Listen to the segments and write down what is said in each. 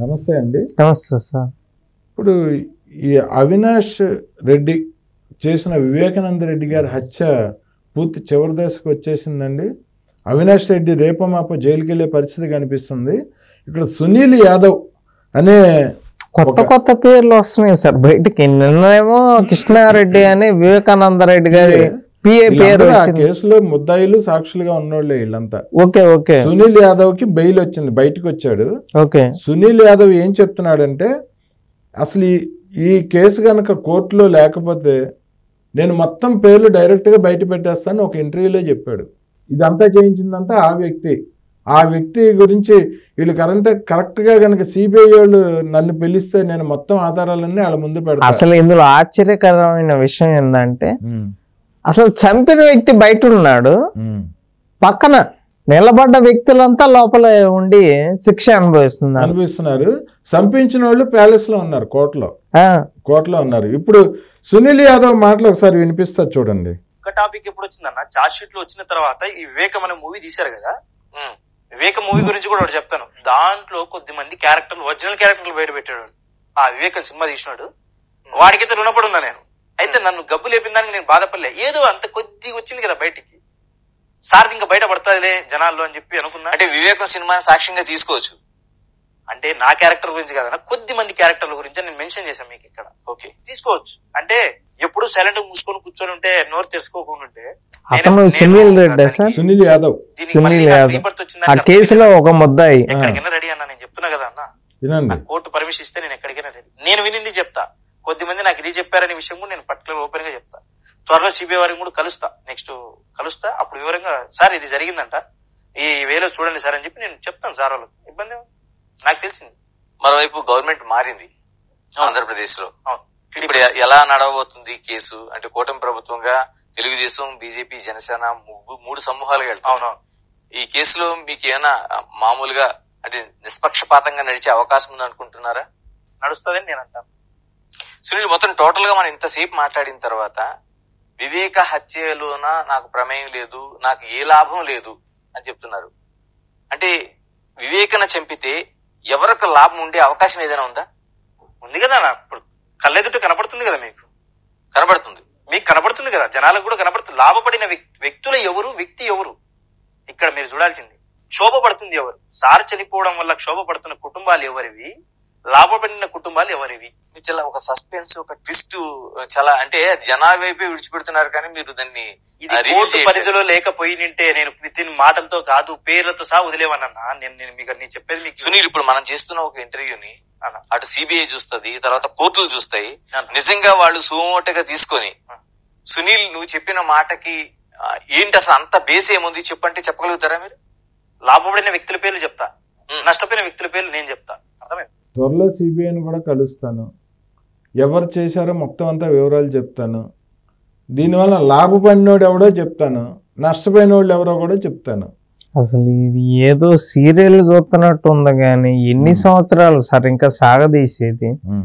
నమస్తే అండి నమస్తే సార్ ఇప్పుడు ఈ అవినాష్ రెడ్డి చేసిన వివేకానంద రెడ్డి గారి హత్య పూర్తి చివరి దశకు వచ్చేసిందండి అవినాష్ రెడ్డి రేపో మాపో జైలుకి వెళ్ళే పరిస్థితి కనిపిస్తుంది ఇక్కడ సునీల్ యాదవ్ అనే కొత్త ఒక- కొత్త పేర్లు వస్తున్నాయి సార్ బయటికి నిన్నేమో కృష్ణారెడ్డి అని వివేకానంద రెడ్డి గారి పిఏ పేరు వీళ్ళందరూ ఆ వచ్చింది కేసులో ముద్దాయిలు సాక్షులుగా ఉన్నోళ్ళే వీళ్ళంతా ఓకే ఓకే సునీల్ యాదవ్ కి బెయిల్ వచ్చింది బయటకు వచ్చాడు ఓకే సునీల్ యాదవ్ ఏం చెప్తున్నాడంటే అసలు ఈ ఈ కేసు కనుక కోర్టులో లేకపోతే నేను మొత్తం పేర్లు డైరెక్ట్గా బయట పెట్టేస్తాను ఒక ఇంటర్వ్యూలో చెప్పాడు ఇదంతా చేయించిందంతా ఆ వ్యక్తి ఆ వ్యక్తి గురించి వీళ్ళు కరెంట్ కరెక్ట్గా కనుక సిబిఐ వాళ్ళు నన్ను పిలిస్తే నేను మొత్తం ఆధారాలన్నీ వాళ్ళ ముందు పెడతాను అసలు ఇందులో ఆశ్చర్యకరమైన విషయం ఏంటంటే అసలు చంపిన వ్యక్తి బయట ఉన్నాడు పక్కన నిలబడ్డ వ్యక్తులంతా లోపల ఉండి శిక్ష అనుభవిస్తున్నారు అనిపిస్తున్నారు చంపించిన వాళ్ళు ప్యాలెస్ లో ఉన్నారు కోర్టులో ఆ, కోర్టులో ఉన్నారు ఇప్పుడు సునీల్ యాదవ్ మాటలు ఒకసారి వినిపిస్తారు చూడండి ఒక టాపిక్ ఎప్పుడు వచ్చిందన్న చార్జ్ షీట్ లో వచ్చిన తర్వాత ఈ వివేకం అనే మూవీ తీశారు కదా వివేక మూవీ గురించి కూడా ఒకటి చెప్తాను దాంట్లో కొద్ది మంది క్యారెక్టర్లు ఒరిజినల్ క్యారెక్టర్లు బయట పెట్టాడు వాడు. ఆ వివేకం సినిమా తీసినాడు వాడికైతే రుణపడి ఉన్నా నేను అయితే నన్ను గబ్బు లేపిన దానికి నేను బాధపడలే ఏదో అంత కొద్దిగా వచ్చింది కదా బయటికి సార్ ఇంకా బయట పడుతుందిలే జనాల్లో అని చెప్పి అనుకున్నా అంటే వివేకం సినిమాని సాక్ష్యంగా తీసుకోవచ్చు అంటే నా క్యారెక్టర్ గురించి కాదన్న కొద్ది మంది క్యారెక్టర్ల గురించి నేను మెన్షన్ చేశాను మీకు ఇక్కడ ఓకే తీసుకోవచ్చు అంటే ఎప్పుడు సైలెంట్ మూసుకొని కూర్చొని ఉంటే నోరు తెరుచుకోకుండా ఉంటే అతను నేను- సునీల్ నేను రెడ్డి దానికి- సార్ సునీల్ యాదవ్ దీనికి సునీల్ మళ్ళీ నాకు యాదవ్. rebirth వచ్చిందని ఆ నాకు కేసులో ఒక ముద్దాయి ఎక్కడికైనా రెడీ అన్న నేను చెప్తున్నా కదా అన్న వినండి నాకు కోర్టు పర్మిషన్ ఇస్తే నేను ఎక్కడికైనా రెడీ నేను వినింది చెప్తా కొద్ది మంది నాకు ఇది చెప్పారనే విషయం కూడా నేను పర్టికులర్ ఓపెన్ గా చెప్తా త్వరలో సిబిఐ వారికి కూడా కలుస్తా నెక్స్ట్ కలుస్తా అప్పుడు వివరంగా సార్ ఇది జరిగిందంట ఈ వేలో చూడండి సార్ అని చెప్పి నేను చెప్తాను సార్ వాళ్ళకి ఇబ్బంది ఏముంది? నాకు తెలిసింది మరోవైపు గవర్నమెంట్ మారింది ఆంధ్రప్రదేశ్ లో అవును ఇప్పుడు ఎ- ఎలా నడవబోతుంది ఈ కేసు అంటే కూటమి ప్రభుత్వంగా తెలుగుదేశం బీజేపీ జనసేన ముగ్గు- మూడు సమూహాలుగా వెళ్తాం అవునవును ఈ కేసులో మీకు ఏమైనా ఆ, మామూలుగా అంటే నిష్పక్షపాతంగా నడిచే అవకాశం ఉంది అనుకుంటున్నారా నడుస్తుందని నేను అంటాను సునీల్ మొత్తం టోటల్ గా మనం ఇంతసేపు మాట్లాడిన తర్వాత వివేక హత్యలోన నాకు ప్రమేయం లేదు నాకు ఏ లాభం లేదు అని చెప్తున్నారు అంటే వివేకన చంపితే ఎవరికి లాభం ఉండే అవకాశం ఏదైనా ఉందా ఉంది కదా అన్న ఇప్పుడు కళ్ళెదుట కనపడుతుంది కదా మీకు కనబడుతుంది మీకు కనపడుతుంది కదా జనాలకు కూడా కనపడుతుంది లాభపడిన వ్యక్- వ్యక్తులు ఎవరు వ్యక్తి ఎవరు ఇక్కడ మీరు చూడాల్సింది క్షోభపడుతుంది ఎవరు సార్ చనిపోవడం వల్ల క్షోభపడుతున్న కుటుంబాలు ఎవరివి లాభపడిన కుటుంబాలు ఎవరివి మీరు చాలా ఒక సస్పెన్స్ ఒక ట్విస్ట్ చాలా అంటే జనాల వైపే విడిచిపెడుతున్నారు కానీ మీరు దాన్ని ఇది ఆ, reveal కోర్టు చేయట్లేదు. పరిధిలో లేకపోయి నింటే నేను విత్ ఇన్ మాటలతో కాదు పేర్లతో సహా వదిలేవన్నా నేను నేను మీకు నేను చెప్పేది మీకు సునీల్ ఇప్పుడు మనం చేస్తున్న ఒక ఇంటర్వ్యూని అన్న. అటు సిబిఐ చూస్తది తర్వాత కోర్టులు చూస్తాయి అన్న. నిజంగా వాళ్ళు సుమోటగా తీసుకొని ఆ. సునీల్ నువ్వు చెప్పిన మాటకి ఆ, ఏంటి అసలు అంత బేస్ ఏముంది చెప్పంటే చెప్పగలుగుతారా మీరు లాభపడిన వ్యక్తుల పేర్లు చెప్తా ఉమ్. నష్టపోయిన వ్యక్తుల పేర్లు నేను చెప్తా అర్థమైంది త్వరలో సిబిఐని కూడా కలుస్తాను ఎవరు చేశారో మొత్తం అంతా వివరాలు చెప్తాను దీనివల్ల లాభపడినోడు ఎవడో చెప్తాను నష్టపోయిన వాళ్ళు ఎవరో కూడా చెప్తాను అసలు ఇది ఏదో సీరియల్ చూస్తున్నట్టు ఉంది కానీ ఎన్ని సంవత్సరాలు సార్ ఇంకా సాగదీసేది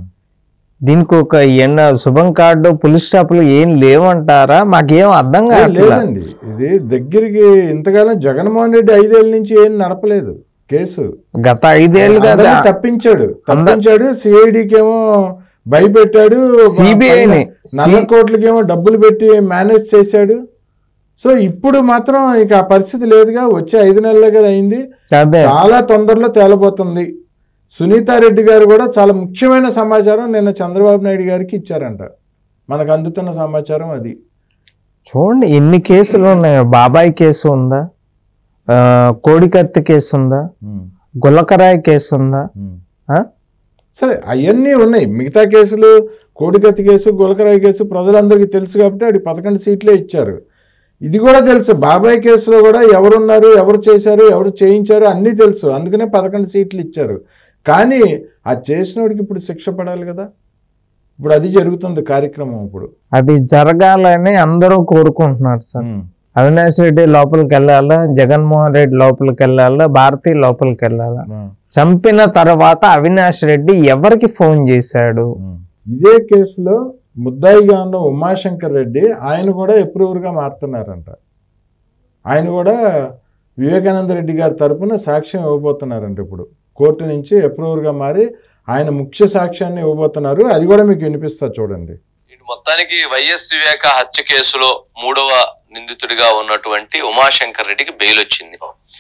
దీనికి ఒక ఎండ శుభం కార్డు పులి స్టాప్లు ఏం లేవంటారా మాకేం అర్థం ఏ, కావట్లేదు లేదండి ఇది దగ్గరికి ఇంతకాలం జగన్మోహన్ రెడ్డి ఐదేళ్ల నుంచి ఏం నడపలేదు కేసు గత ఐదేళ్లుగా అందరినీ తప్పించాడు తప్పించాడు సిఐడికి ఏమో భయపెట్టాడు CBI ని. నల్ల C- కోట్లకేమో డబ్బులు పెట్టి మేనేజ్ చేశాడు సో ఇప్పుడు మాత్రం ఇక ఆ పరిస్థితి లేదుగా వచ్చే ఐదు నెలలే కదా అయింది అదే చాలా తొందరలో తేలబోతుంది సునీతారెడ్డి గారు కూడా చాలా ముఖ్యమైన సమాచారం నిన్న చంద్రబాబు నాయుడు గారికి ఇచ్చారంట మనకు అందుతున్న సమాచారం అది చూడండి ఎన్ని కేసులు ఉన్నాయి బాబాయ్ కేసు ఉందా ఆ, కోడికత్తి కేసు ఉందా గుల్లకరాయి కేసు ఉందా ఆ? సరే అవన్నీ ఉన్నాయి మిగతా కేసులు కోడికత్తి కేసు గులకరాయి కేసు ప్రజలందరికీ తెలుసు కాబట్టి ఆడి పదకొండు సీట్లే ఇచ్చారు ఇది కూడా తెలుసు బాబాయ్ కేసులో కూడా ఎవరున్నారు ఎవరు చేశారు ఎవరు చేయించారు అన్నీ తెలుసు అందుకనే పదకొండు సీట్లు ఇచ్చారు కానీ ఆ చేసినోడికి ఇప్పుడు శిక్ష పడాలి కదా ఇప్పుడు అది జరుగుతుంది కార్యక్రమం ఇప్పుడు అది జరగాలని అందరూ కోరుకుంటున్నారు సార్ అవినాష్ రెడ్డి లోపలికి వెళ్ళాలా జగన్మోహన్ రెడ్డి లోపలికి వెళ్ళాలా భారతి లోపలికి వెళ్ళాలా చంపిన తర్వాత అవినాష్ రెడ్డి ఎవరికి ఫోన్ చేశాడు ఇదే కేసులో ముద్దాయిగా ఉన్న ఉమాశంకర్ రెడ్డి ఆయన కూడా అప్రూవర్గా మారుతున్నారంట ఆయన కూడా వివేకానంద రెడ్డి గారి తరపున సాక్ష్యం ఇవ్వబోతున్నారంట ఇప్పుడు కోర్టు నుంచి అప్రూవర్గా మారి ఆయన ముఖ్య సాక్ష్యాన్ని ఇవ్వబోతున్నారు అది కూడా మీకు వినిపిస్తా చూడండి ఇటు మొత్తానికి వైఎస్ వివేక హత్య కేసులో మూడవ నిందితుడిగా ఉన్నటువంటి ఉమాశంకర్ రెడ్డికి బెయిల్ వచ్చింది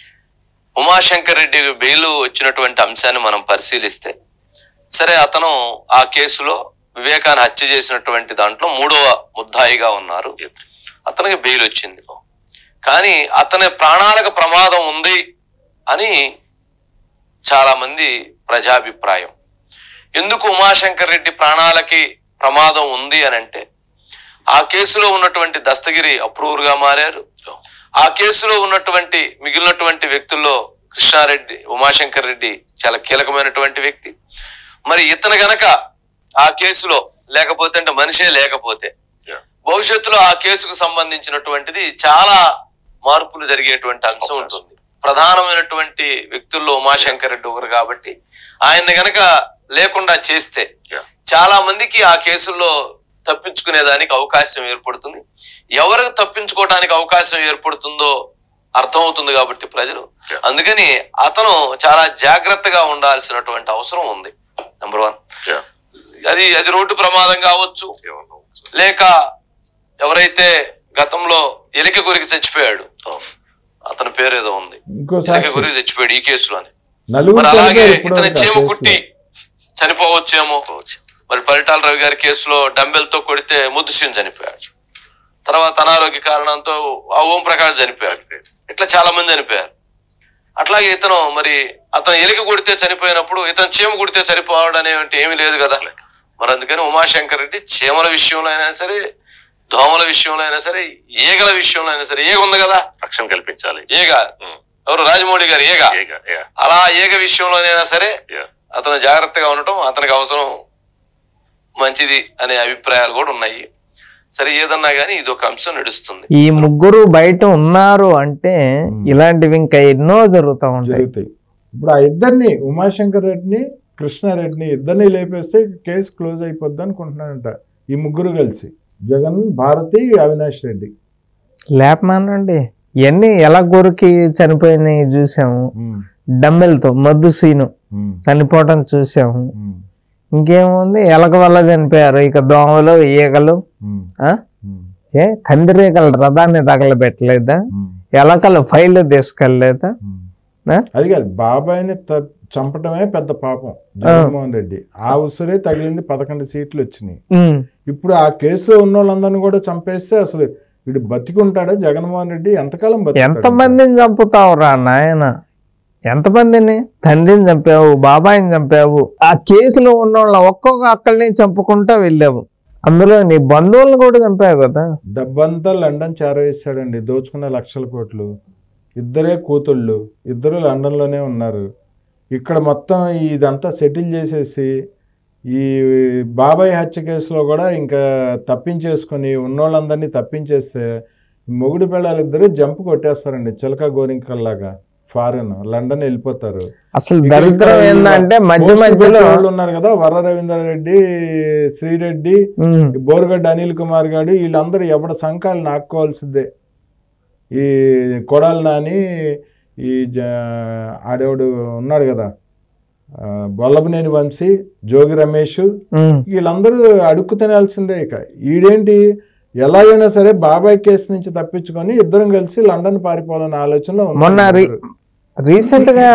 ఉమాశంకర్ రెడ్డి బెయిల్ వచ్చినటువంటి అంశాన్ని మనం పరిశీలిస్తే సరే అతను ఆ కేసులో వివేకాన్ని హత్య చేసినటువంటి దాంట్లో మూడవ ముద్దాయిగా ఉన్నారు అతనికి బెయిల్ వచ్చింది కానీ అతని ప్రాణాలకు ప్రమాదం ఉంది అని చాలా మంది ప్రజాభిప్రాయం ఎందుకు ఉమాశంకర్ రెడ్డి ప్రాణాలకి ప్రమాదం ఉంది అని అంటే ఆ కేసులో ఉన్నటువంటి దస్తగిరి అప్రూవర్ గా మారారు ఆ కేసులో ఉన్నటువంటి మిగిలినటువంటి వ్యక్తుల్లో కృష్ణారెడ్డి ఉమాశంకర్ రెడ్డి చాలా కీలకమైనటువంటి వ్యక్తి మరి ఇతను గనక ఆ కేసులో లేకపోతే అంటే మనిషే లేకపోతే భవిష్యత్తులో ఆ కేసుకు సంబంధించినటువంటిది చాలా మార్పులు జరిగేటువంటి అంశం ఉంటుంది ప్రధానమైనటువంటి వ్యక్తుల్లో ఉమాశంకర్ రెడ్డి ఒకరు కాబట్టి ఆయన్ని గనక లేకుండా చేస్తే చాలా మందికి ఆ కేసుల్లో తప్పించుకునేదానికి అవకాశం ఏర్పడుతుంది ఎవరికి తప్పించుకోవడానికి అవకాశం ఏర్పడుతుందో అర్థమవుతుంది కాబట్టి ప్రజలు అందుకని అతను చాలా జాగ్రత్తగా ఉండాల్సినటువంటి అవసరం ఉంది నెంబర్ వన్ అది అది రోడ్డు ప్రమాదం కావచ్చు లేక ఎవరైతే గతంలో ఎలిక గురికి చచ్చిపోయాడు అతని పేరు ఏదో ఉంది ఇంకో ఎలిక సాక్షి గురికి చచ్చిపోయాడు ఈ కేసులోనే నలుగురు మరి అలాగే చనిపోయారు ఇప్పటివరకు ఇతని ఆ చీమ కేసులో. కుట్టి చనిపోవచ్చేమో మరి పరిటాల రవి గారి కేసులో డంబెల్ తో కొడితే ముద్దుసీన్ చనిపోయాడు తర్వాత అనారోగ్య కారణంతో ఆ ఓం ప్రకాష్ చనిపోయాడు ఇట్లా చాలా మంది చనిపోయారు అట్లాగే ఇతను మరి అతను ఎలిక కొడితే చనిపోయినప్పుడు ఇతను చీమ కొడితే చనిపోవడం అనేవి ఏమీ లేదు కదా మరి అందుకని ఉమాశంకర్ రెడ్డి చీమల విషయంలో అయినా సరే దోమల విషయంలో అయినా సరే ఈగల విషయంలో అయినా సరే ఈగ ఉంది కదా రక్షణ కల్పించాలి ఈగ ఎవరు రాజమౌళి గారు ఈగ ఏగ, యా, అలా ఈగ విషయంలోనైనా సరే యా. అతను జాగ్రత్తగా ఉండటం అతనికి అవసరం మంచిది అనే అభిప్రాయాలు కూడా ఉన్నాయి సరే ఏదన్నా గానీ ఇది ఒక అంశం నడుస్తుంది ఈ ముగ్గురు బయట ఉన్నారు అంటే ఇలాంటివి ఇంకా ఎన్నో జరుగుతూ ఉంటాయి జరుగుతాయి ఇప్పుడు ఆ ఇద్దరిని ఉమాశంకర్ రెడ్డిని కృష్ణారెడ్డిని ఇద్దరిని లేపేస్తే కేసు క్లోజ్ అయిపోద్ది అనుకుంటున్నాడంట ఈ ముగ్గురు కలిసి జగన్ భారతి అవినాష్ రెడ్డి లేపమానండి ఇవన్నీ ఎలా గురికి చనిపోయినాయి చూసాము ఉమ్, డమ్మెల్తో మద్దు సీను ఉమ్, చనిపోవటం చూసాము ఉమ్, ఇంకేముంది ఎలక వల్ల చనిపోయారు ఇక దోమలు ఈగలు ఉమ్, ఆ? ఉమ్, ఏ కందిరీగల రథాన్ని తగలబెట్టలేదా ఉమ్, ఎలకలు ఫైల్ తీసుకెళ్ళలేదా ఉమ్. ఆ? అది కాదు బాబాయిని త- చంపటమే పెద్ద పాపం జగన్మోహన్ రెడ్డి ఆ ఉసురే తగిలింది పదకొండు సీట్లు వచ్చినాయి ఉమ్. ఇప్పుడు ఆ కేసులో ఉన్న వాళ్ళందరినీ కూడా చంపేస్తే అసలు వీడు బతికుంటాడా జగన్మోహన్ రెడ్డి ఎంతకాలం బతుకుతాడు? ఎంతమందిని చంపుతావురా నాయన ఎంతమందిని తండ్రిని చంపావు బాబాయిని చంపావు ఆ కేసులో ఉన్న వాళ్ళ ఒక్కొక్క అక్కడిని చంపుకుంటా వెళ్ళావు అందులో నీ బంధువులను కూడా చంపావు కదా డబ్బంతా లండన్ చేరవేశాడండి దోచుకున్న లక్షల కోట్లు ఇద్దరే కూతుళ్ళు ఇద్దరు లండన్లోనే ఉన్నారు ఇక్కడ మొత్తం ఇదంతా సెటిల్ చేసేసి ఈ బాబాయ్ హత్య కేసులో కూడా ఇంకా తప్పించేసుకొని ఉన్నోళ్ళందరినీ తప్పించేస్తే మొగుడు పిల్లలు ఇద్దరు జంప్ కొట్టేస్తారండి చిలక గోరింకల్లాగా ఫారెన్ లండన్ వెళ్ళిపోతారు అసలు ఇక దరిద్రం ఇక్కడ ఏంటంటే మధ్య పోస్టులు మధ్యలో పెట్టే వాళ్ళు ఉన్నారు కదా వర రవీంద్రారెడ్డి శ్రీరెడ్డి ఉమ్, ఈ బోరుగడ్డ అనిల్ కుమార్ గారు వీళ్ళందరూ ఎవడ సంకాలు నాక్కోవాల్సిందే ఈ కొడాలి నాని ఈ జ- ఆడేవాడు ఉన్నాడు కదా ఆ, బొల్లభనేని వంశీ జోగి రమేష్ ఉమ్, వీళ్ళందరూ అడుక్కు తినాల్సిందే ఇక ఈడేంటి ఎలాగైనా సరే బాబాయ్ కేసు నుంచి తప్పించుకొని ఇద్దరం కలిసి లండన్ పారిపోవాలనే ఆలోచనలో ఉన్నారు మొన్న రీ- రీసెంట్ గా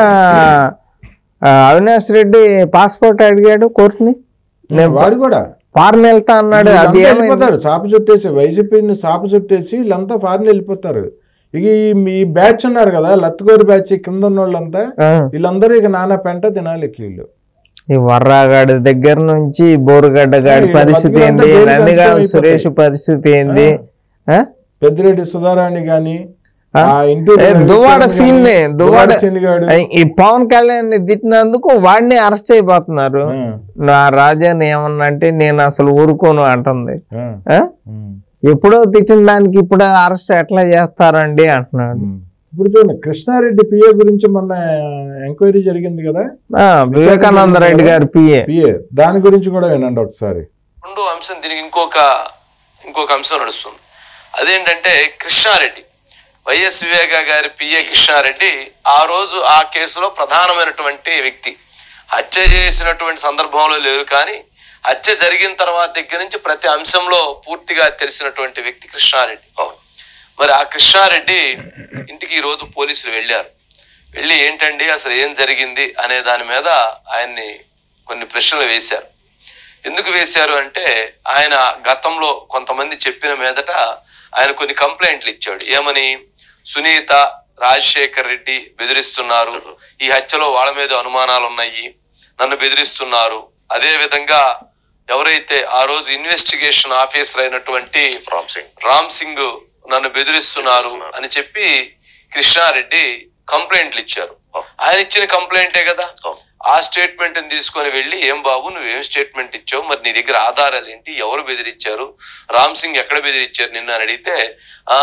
ఆ, అవినాష్ రెడ్డి పాస్పోర్ట్ అడిగాడు కోర్టుని నేను వాడు కూడా ఫారెన్ వెళ్తా అన్నాడు అది వీళ్ళంతా ఏమైంది వెళ్ళిపోతారు చాప చుట్టేసి వైసీపీని చాప చుట్టేసి వీళ్ళంతా ఫారిన్ వెళ్ళిపోతారు ఇక ఈ మీ బ్యాచ్ ఉన్నారు కదా లత్తుకోరు బ్యాచ్ కింద ఉన్న వాళ్ళంతా ఆ, వీళ్ళందరూ ఇక నానా పెంట తినాలి ఇక వీళ్ళు ఈ వర్రాగాడి దగ్గర నుంచి బోరుగడ్డ గాడి వీళ్ళ పరిస్థితి బతుకులంతా ఏంది జైలు నందిగా కంటే సురేష్ పరిస్థితి ఏంది ఆ? పెద్దిరెడ్డి సుధారాణి గాని ఆ? ఆ ఇంటి ఏ, దువ్వాడ సీన్ ని దువ్వాడ సీన్ గాడు ఈ పవన్ కళ్యాణ్ ని తిట్టినందుకు వాడిని అరెస్ట్ చేయబోతున్నారు ఆ, నా రాజాని ఏమన్నా అంటే నేను అసలు ఊరుకోను అంటుంది ఆ, ఆ? ఉమ్, ఎప్పుడో తిట్టిన దానికి ఇప్పుడు అరెస్ట్ ఎట్లా చేస్తారండి అంటున్నాడు ఉమ్. ఇప్పుడు చూడండి కృష్ణారెడ్డి పిఏ గురించి మొన్న ఎంక్వైరీ జరిగింది కదా ఆ, వివేకానంద రెడ్డి గారి పిఏ పిఏ దాని గురించి కూడా వినండి ఒకసారి రెండో అంశం దీనికి ఇంకొక ఇంకొక అంశం నడుస్తుంది అదేంటంటే కృష్ణారెడ్డి వైఎస్ వివేక గారి పిఏ కృష్ణారెడ్డి ఆ రోజు ఆ కేసులో ప్రధానమైనటువంటి వ్యక్తి హత్య చేసినటువంటి సందర్భంలో లేరు కానీ హత్య జరిగిన తర్వాత దగ్గర నుంచి ప్రతి అంశంలో పూర్తిగా తెలిసినటువంటి వ్యక్తి కృష్ణారెడ్డి మరి ఆ కృష్ణారెడ్డి ఇంటికి ఈ రోజు పోలీసులు వెళ్ళారు వెళ్ళి ఏంటండి అసలు ఏం జరిగింది అనే దాని మీద ఆయన్ని కొన్ని ప్రశ్నలు వేశారు ఎందుకు వేశారు అంటే ఆయన గతంలో కొంతమంది చెప్పిన మీదట ఆయన కొన్ని కంప్లైంట్లు ఇచ్చాడు ఏమని సునీత రాజశేఖర్ రెడ్డి బెదిరిస్తున్నారు ఈ హత్యలో వాళ్ళ మీద అనుమానాలు ఉన్నాయి నన్ను బెదిరిస్తున్నారు అదే విధంగా ఎవరైతే ఆ రోజు ఇన్వెస్టిగేషన్ ఆఫీసర్ అయినటువంటి రామ్ సింగ్ రామ్ సింగ్ నన్ను బెదిరిస్తున్నారు అని చెప్పి కృష్ణారెడ్డి కంప్లైంట్లు ఇచ్చారు ఆయన ఇచ్చిన కంప్లైంటే కదా అవును. ఆ స్టేట్మెంట్ తీసుకొని వెళ్ళి ఏం బాబు నువ్వేం స్టేట్మెంట్ ఇచ్చావు మరి నీ దగ్గర ఆధారాలు ఏంటి ఎవరు బెదిరించారు రామ్ సింగ్ ఎక్కడ బెదిరించారు నిన్ను అని అడిగితే ఆ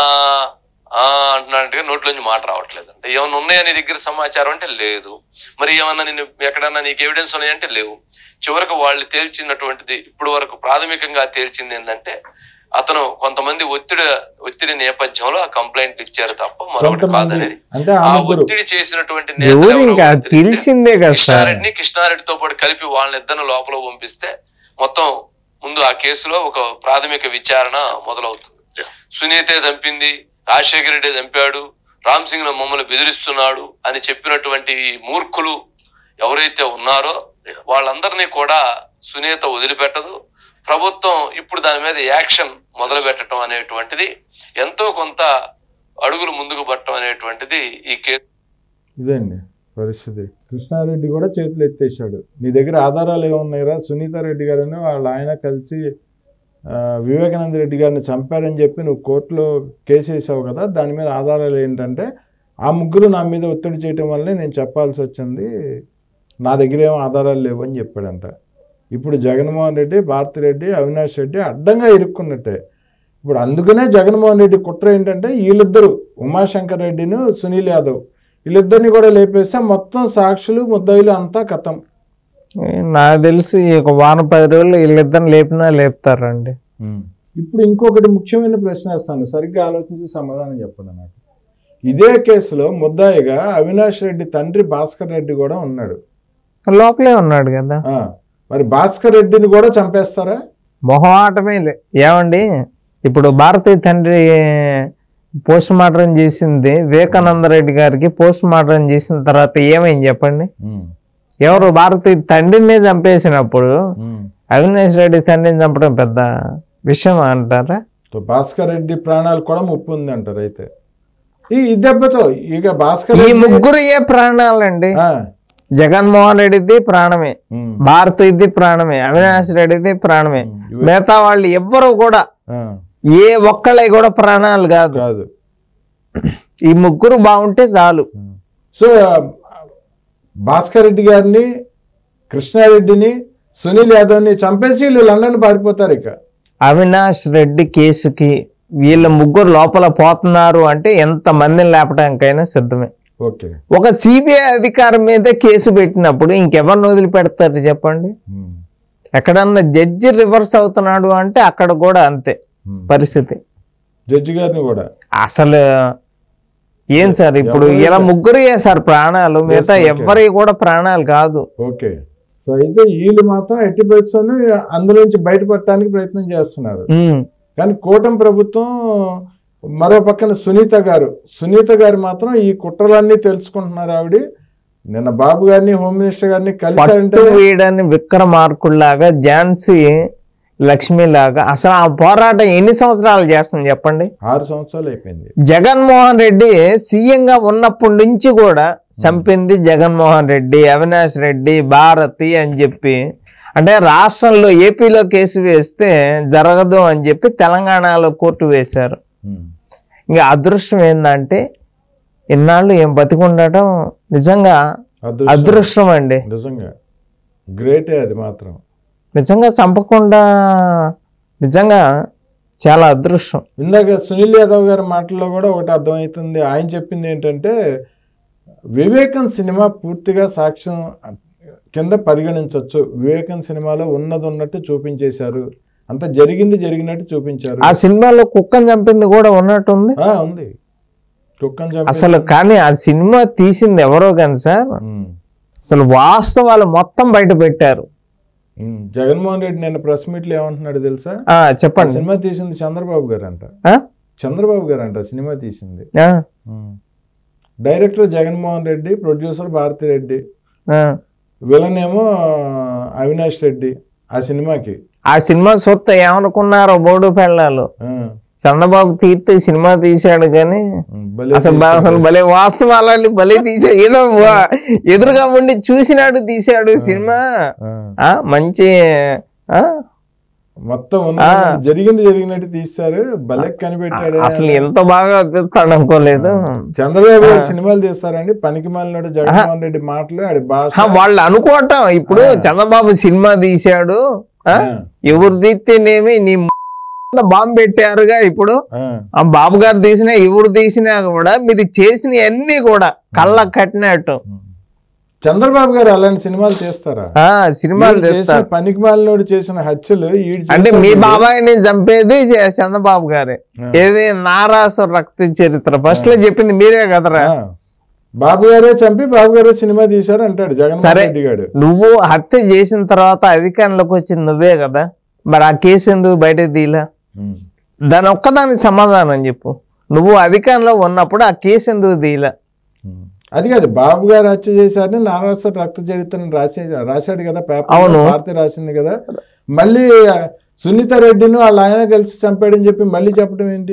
ఆ అంటున్నట్టుగా నోట్లోంచి మాట రావట్లేదు అంటే ఏమన్నా ఉన్నాయా నీ దగ్గర సమాచారం అంటే లేదు మరి ఏమన్నా నేను ఎక్కడన్నా నీకు ఎవిడెన్స్ ఉన్నాయంటే లేవు చివరకు వాళ్ళు తేల్చినటువంటిది ఇప్పుడు వరకు ప్రాథమికంగా తేల్చింది ఏంటంటే అతను కొంతమంది ఒత్తిడి ఒత్తిడి నేపథ్యంలో ఆ కంప్లైంట్ ఇచ్చారు తప్ప మరొకటి కొంతమంది కాదనేది అంటే ఆ ఆ ముగ్గురు ఒత్తిడి చేసినటువంటి నేతలు ఎవరు ఎవరో ఇంకా తెలిస్తే తెలిసిందే కదా సార్ కృష్ణారెడ్డిని కృష్ణారెడ్డితో పాటు కలిపి వాళ్ళనిద్దరిని లోపల పంపిస్తే మొత్తం ముందు ఆ కేసులో ఒక ప్రాథమిక విచారణ మొదలవుతుంది సునీతే చంపింది రాజశేఖర రెడ్డి చంపాడు రామ్ సింగ్ ను మమ్మల్ని బెదిరిస్తున్నాడు అని చెప్పినటువంటి ఈ మూర్ఖులు ఎవరైతే ఉన్నారో వాళ్ళందరినీ కూడా సునీత వదిలిపెట్టదు ప్రభుత్వం ఇప్పుడు దాని మీద యాక్షన్ మొదలు పెట్టడం అనేటువంటిది ఎంతో కొంత అడుగులు ముందుకు పట్టడం అనేటువంటిది ఈ కేసు ఇదండి పరిస్థితి కృష్ణారెడ్డి కూడా చేతులు ఎత్తేసాడు నీ దగ్గర ఆధారాలు ఏమున్నాయిరా సునీత రెడ్డి గారని వాళ్ళ ఆయన కలిసి ఆ, వివేకానంద రెడ్డి గారిని చంపారని చెప్పి నువ్వు కోర్టులో కేసు వేసావు కదా దాని మీద ఆధారాలు ఏంటంటే ఆ ముగ్గురు నా మీద ఒత్తిడి చేయటం వల్లే నేను చెప్పాల్సి వచ్చింది నా దగ్గర ఏం ఆధారాలు లేవు అని చెప్పాడంట ఇప్పుడు జగన్మోహన్ రెడ్డి భారతిరెడ్డి అవినాష్ రెడ్డి అడ్డంగా ఇరుక్కున్నట్టే ఇప్పుడు అందుకనే జగన్మోహన్ రెడ్డి కుట్ర ఏంటంటే వీళ్ళిద్దరు ఉమాశంకర్ రెడ్డిను సునీల్ యాదవ్ వీళ్ళిద్దరిని కూడా లేపేస్తే మొత్తం సాక్షులు ముద్దాయిలు అంతా కథం నాకు తెలిసి ఒక వారం పది రోజులు వీళ్ళిద్దరిని లేపినా లేపుతారండి ఇప్పుడు ఇంకొకటి ముఖ్యమైన ప్రశ్న వేస్తాను సరిగ్గా ఆలోచించి సమాధానం చెప్పండి నాకు ఇదే కేసులో ముద్దాయిగా అవినాష్ రెడ్డి తండ్రి భాస్కర్ రెడ్డి కూడా ఉన్నాడు లోపలే ఉన్నాడు కదా ఆ, మరి భాస్కర్ రెడ్డిని కూడా చంపేస్తారా మొహమాటమే లే ఏమండి ఇప్పుడు భారతీయ తండ్రి పోస్ట్ మార్టం చేసింది వివేకానంద రెడ్డి గారికి పోస్ట్ మార్టం చేసిన తర్వాత ఏమైంది చెప్పండి ఎవరు భారతీయ తండ్రినే చంపేసినప్పుడు అవినాష్ రెడ్డి తండ్రిని చంపడం పెద్ద విషయం అంటారా సో భాస్కర్ రెడ్డి ప్రాణాలు కూడా ముప్పు ఉంది అంటారు అయితే ఈ ఈ దెబ్బతో ఇక భాస్కర్ ఈ రెడ్డి- ముగ్గురు ఏ ప్రాణాలండి ఆ, జగన్మోహన్ రెడ్డిది ప్రాణమే ఉమ్, భారతీయది ప్రాణమే అవినాష్ రెడ్డిది ప్రాణమే ఇవి- మిగతా వాళ్ళు ఎవ్వరు కూడా ఆ, ఏ ఒక్కళ్ళే కూడా ప్రాణాలు కాదు కాదు ఈ ముగ్గురు బాగుంటే చాలు సో ఆ, భాస్కర్ రెడ్డి గారిని కృష్ణారెడ్డిని సునీల్ యాదవ్ని చంపేసి వీళ్ళు లండన్ పారిపోతారు ఇక అవినాష్ రెడ్డి కేసుకి వీళ్ళ ముగ్గురు లోపల పోతున్నారు అంటే ఎంత మందిని లేపడానికైనా సిద్ధమే ఓకే ఒక సిబిఐ అధికారం మీద కేసు పెట్టినప్పుడు ఇంకెవరిని వదిలిపెడతారు చెప్పండి ఉమ్, ఎక్కడన్నా జడ్జి రివర్స్ అవుతున్నాడు అంటే అక్కడ కూడా అంతే ఉమ్. పరిస్థితి జడ్జి గారిని కూడా అసలు ఏం సార్ ఇప్పుడు ఎవరు- ఇలా ముగ్గురే సార్ ప్రాణాలు మిగతా okay. ఎవ్వరి కూడా ప్రాణాలు కాదు ఓకే సో అయితే వీళ్ళు మాత్రం ఎట్టి పరిస్థితుల్లో అందులో నుంచి బయటపడటానికి ప్రయత్నం చేస్తున్నారు ఉమ్. కానీ కూటమి ప్రభుత్వం మరో పక్కన సునీత గారు సునీత గారు మాత్రం ఈ కుట్రలన్నీ తెలుసుకుంటున్నారు ఆవిడ నిన్న బాబు గారిని హోమ్ మినిస్టర్ గారిని కలిసారంటే పట్టు వేయడాన్ని విక్రమార్కుల్లాగా ఝాన్సీ లక్ష్మిలాగా అసలు ఆ పోరాటం ఎన్ని సంవత్సరాలు చేస్తుంది చెప్పండి ఆరు సంవత్సరాలు అయిపోయింది జగన్మోహన్ రెడ్డి సీఎం గా ఉన్నప్పటి నుంచి కూడా చంపింది జగన్మోహన్ రెడ్డి అవినాష్ రెడ్డి భారతి అని చెప్పి అంటే రాష్ట్రంలో ఏపీలో కేసు వేస్తే జరగదు అని చెప్పి తెలంగాణలో కోర్టు వేశారు ఉమ్. ఇంకా అదృష్టం ఏంటంటే ఇన్నాళ్ళు ఏం బతికుండటం నిజంగా అదృష్టం అదృష్టం అండి నిజంగా గ్రేటే అది మాత్రం నిజంగా చంపకుండా నిజంగా చాలా అదృష్టం ఇందాక సునీల్ యాదవ్ గారి మాటల్లో కూడా ఒకటి అర్థమవుతుంది ఆయన చెప్పింది ఏంటంటే వివేకం సినిమా పూర్తిగా సాక్ష్యం కింద పరిగణించవచ్చు వివేకం సినిమాలో ఉన్నది ఉన్నట్టు చూపించేశారు అంత జరిగింది జరిగినట్టు చూపించారు ఆ సినిమాలో కుక్కను చంపింది కూడా ఉన్నట్టుంది ఆ, ఉంది కుక్కని చంపేసి- అసలు కానీ ఆ సినిమా తీసింది ఎవరో కానీ సార్ ఉమ్. అసలు వాస్తవాలు మొత్తం బయట పెట్టారు ఉమ్. జగన్మోహన్ రెడ్డి నిన్న ప్రెస్ మీట్ లో ఏమంటున్నాడు తెలుసా ఆ ఆ చెప్పండి సినిమా తీసింది చంద్రబాబు గారు అంట ఆ? చంద్రబాబు గారు అంట సినిమా తీసింది ఆ, ఉమ్. డైరెక్టర్ జగన్మోహన్ రెడ్డి ప్రొడ్యూసర్ భారతి రెడ్డి ఆ. విలన్ ఏమో అవినాష్ రెడ్డి ఆ సినిమాకి ఆ సినిమా సొత్త ఏమనుకున్నారో బోడు పెళ్ళాలు ఆ. చంద్రబాబు తీర్తే సినిమా తీశాడు కానీ ఉమ్. భలే అసలు బా- అసలు భలే వాస్తవాలని భలే తీసా ఏదో వా- ఎదురుగా ఉండి చూసినాడు తీశాడు సినిమా ఆ. ఆ మంచి ఆ మొత్తం ఉన్న జరిగింది జరిగినట్టు తీస్తారు భలే కనిపెట్టాడు అసలు ఎంత బాగా తీస్తాడు అనుకోలేదు చంద్రబాబు గారు సినిమాలు తీస్తారండి పనికి మాలినాడు జగన్మోహన్ రెడ్డి మాటలు ఆడి భాష ఆ, వాళ్ళు అనుకోవటం ఇప్పుడు చంద్రబాబు సినిమా తీశాడు ఆ? ఆ. ఎవరు తీస్తేనేమి నీ బాంబు పెట్టారుగా ఇప్పుడు ఆ. ఆ బాబు గారు తీసినా ఎవరు తీసినా కూడా మీరు చేసిన అన్ని కూడా కళ్ళ కట్టినట్టు చంద్రబాబు గారు అలాంటి సినిమాలు తీస్తారా ఆ సినిమాలు వీడు చేసిన తీస్తారు పనికి మాలినోడు చేసిన హత్యలు ఈడు అంటే మీ చేశాడు. బాబాయిని చంపేది చ- చంద్రబాబు గారే ఆ. ఏది నారాసు రక్త చరిత్ర ఫస్ట్ లో చెప్పింది మీరే కదరా ఆ. బాబు గారే చంపి బాబు గారే సినిమా తీశారు అంటాడు జగన్మోహన్ సరే. రెడ్డి గారు నువ్వు హత్య చేసిన తర్వాత అధికారంలోకి వచ్చింది నువ్వే కదా మరి ఆ కేసు ఎందుకు బయట తీలా ఉమ్. దాని ఒక్కదానికి సమాధానం చెప్పు నువ్వు అధికారంలో ఉన్నప్పుడు ఆ కేసు ఎందుకు తీలా ఉమ్. అది కాదు బాబు గారు హత్య చేశారని నారాస రక్త చరిత్రను రాసే రాశాడు కదా పేపర్ అవును. భారతి రాసింది కదా మళ్ళీ సునీత రెడ్డిని వాళ్ళ ఆయన కలిసి చంపాడని చెప్పి మళ్ళీ చెప్పడం ఏంటి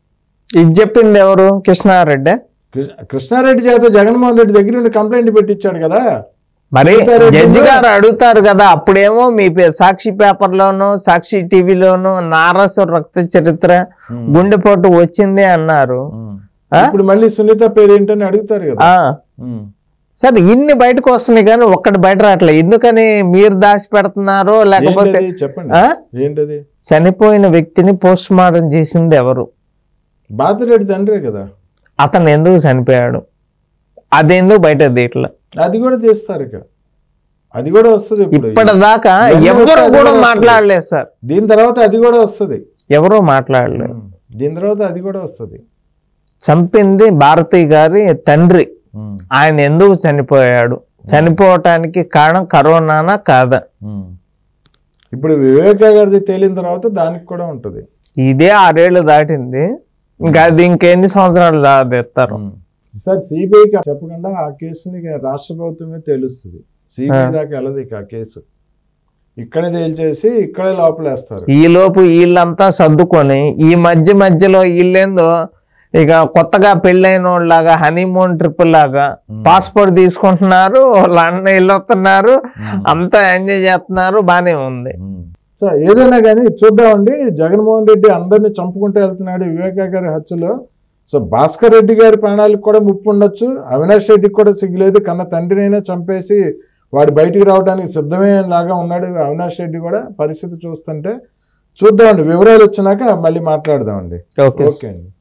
ఇది చెప్పింది ఎవరు కృష్ణారెడ్డి కృష్ణ- కృష్ణారెడ్డి చేత జగన్మోహన్ రెడ్డి దగ్గర నుండి కంప్లైంట్ పెట్టించాడు కదా మరి సునీతారెడ్డి జడ్జి కూడా- గారు అడుగుతారు కదా అప్పుడేమో మీ పే- సాక్షి పేపర్లోను సాక్షి టీవీలోను నారసు రక్త చరిత్ర గుండెపోటు వచ్చింది అన్నారు ఆ? ఇప్పుడు మళ్ళీ సునీత పేరు ఏంటని అడుగుతారు కదా ఆ ఉమ్. సరే ఇన్ని బయటకు వస్తున్నాయి కానీ ఒక్కటి బయట రావట్లేదు ఎందుకని మీరు దాచి పెడుతున్నారో లేకపోతే ఏంటది చెప్పండి ఆ? ఏంటది చనిపోయిన వ్యక్తిని పోస్ట్ మార్టం చేసింది ఎవరు బాతిరెడ్డి తండ్రే కదా అతను ఎందుకు చనిపోయాడు అదెందుకు బయట దీంట్లో అది కూడా తీస్తారు ఇక అది కూడా వస్తుంది ఇప్పుడు ఇప్పటిదాకా ఇవన్నీ ఎవరు వస్తాయి, అది కూడా కూడా వస్తాయి. మాట్లాడలేదు సార్ దీని తర్వాత అది కూడా వస్తుంది ఎవరూ మాట్లాడలేదు ఉమ్. దీని తర్వాత అది కూడా వస్తుంది చంపింది భారతి గారి తండ్రి ఉమ్. ఆయన ఎందుకు చనిపోయాడు చనిపోవటానికి కారణం కరోనానా కాదా ఉమ్. ఇప్పుడు వివేక గారిది తేలిన తర్వాత దానికి కూడా ఉంటుంది ఇదే ఆరేళ్లు దాటింది ఇంకా అది ఇంకెన్ని సంవత్సరాలు దాటేస్తారు సార్ సిబిఐకి చెప్పకుండా ఆ కేసుని రాష్ట్ర ప్రభుత్వమే తెలుస్తుంది సిబిఐ దాకా వెళ్ళదు ఇక ఆ కేసు ఇక్కడే తేల్చేసి ఇక్కడే లోపలేస్తారు ఈ లోపు వీళ్ళంతా సర్దుకొని ఈ మధ్య మధ్యలో వీళ్ళేందో ఇక కొత్తగా పెళ్ళైన వాళ్ళలాగా హనీమూన్ ట్రిప్ లాగా పాస్పోర్ట్ తీసుకుంటున్నారు లండన్ వెళ్ళొస్తున్నారు అంతా ఎంజాయ్ చేస్తున్నారు బానే ఉంది సో ఏదైనా కానీ చూద్దామండి జగన్మోహన్ రెడ్డి అందరినీ చంపుకుంటూ వెళ్తున్నాడు వివేకా గారి హత్యలో సో భాస్కర్ రెడ్డి గారి ప్రాణాలకు కూడా ముప్పు ఉండొచ్చు అవినాష్ రెడ్డికి కూడా సిగ్గులేదు కన్న తండ్రినైనా చంపేసి వాడు బయటికి రావడానికి సిద్ధమే లాగా ఉన్నాడు అవినాష్ రెడ్డి కూడా పరిస్థితి చూస్తుంటే చూద్దామండి వివరాలు వచ్చినాక మళ్ళీ మాట్లాడదామండి ఓకే ఓకే అండి